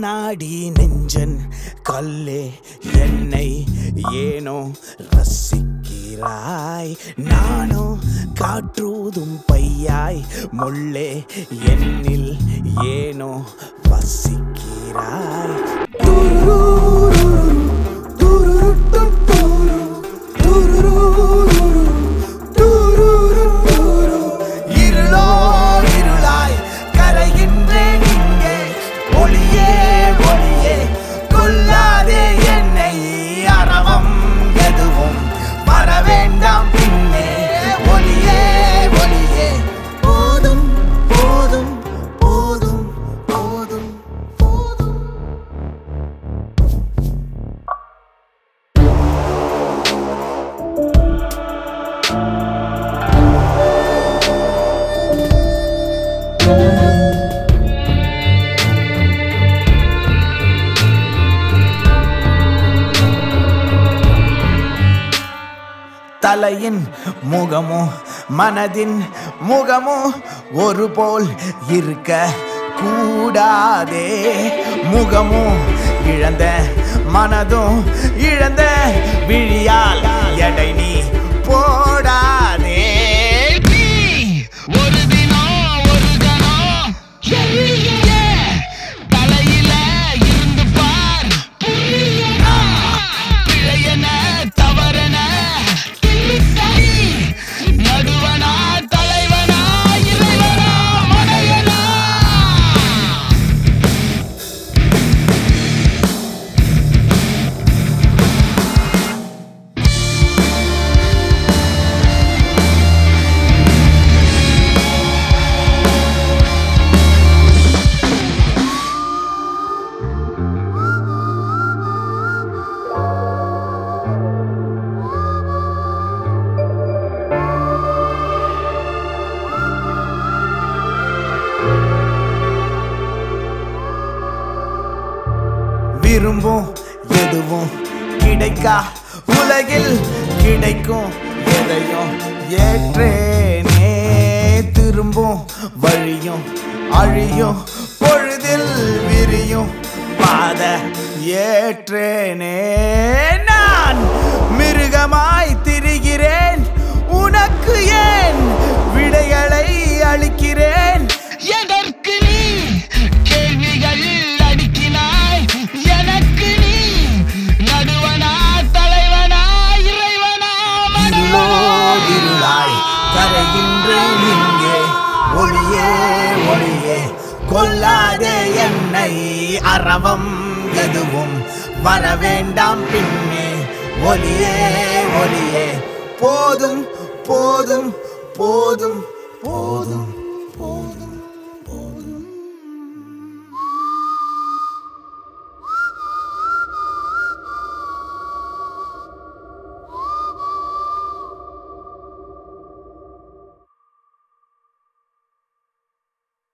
கண்ணாடி நெஞ்சன் கல்லே என்னை ஏனோ ரசிக்கிறாய் நானோ காற்றூதும் பையாய் முள்ளே என்னில் ஏனோ வசிக்கிறாய் இருளோ இருளாய் கரைகின்றேன் இங்கே ஒளியே ஒளியே கொல்லாதே என்னை அறவம் எதுவும் வர வேண்டாம் பின்னே ஒளியே ஒளியே போதும் போதும் போதும் போதும் போதும் தலையின் முகமோ மனதின் முகமோ ஒரு போல் இருக்க கூடாதே முகமோ இழந்த மனதும் இழந்த விழியால் எடை நீ போடாதே நீ ஒரு தினம் ஒரு கணம் எரிய தலையில இருந்து பார் புரியனா பிழையன தவறன கிள்ளித்தடி நடுவனா தலைவனா இறைவனா மடையனா விரும்பும் எதுவும் கிடைக்கா உலகில் கிடைக்கும் எதையும் ஏற்றேனே திரும்பும் வழியும் அழியும் பொழுதில் விரியும் பாத ஏற்றேனே நான் மிருகமாய் திரிகிறேன் உனக்கு ஏன் விடைகளை அளிக்கிறேன் எதற்கு நீ கேள்விகள் அடிக்கினாய் எனக்கு நீ நடுவனா தலைவனா இறைவனா இருளாய் கரைகின்றேன் இங்கே ஒளியே ஒளியே கொல்லாதே என்னை அறவம் எதுவும் வர வேண்டாம் பின்னே ஒளியே ஒளியே போதும் போதும் போதும் போதும்